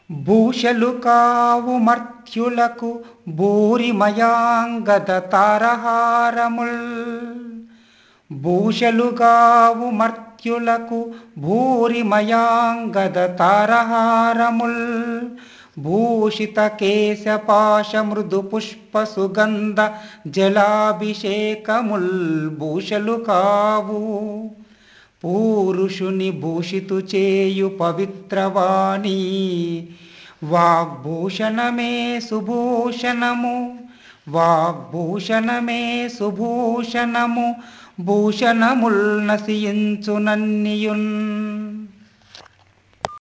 భూషలు కావు మర్త్యులకు భూరిమయాంగద తారహారముల్ భూషలు కావు మర్త్యులకు భూరిమయాంగద తారహారముల్ భూషిత కేశపాశ మృదు పుష్ప సుగంధ జలాభిషేకముల్ భూషలు కావు పూరుషుని భూషితు చేయు పవిత్రవాణి వాగ్భూషణమే సుభూషణము వాగ్భూషణమే సుభూషణము భూషణముల్ నశించునన్నియున్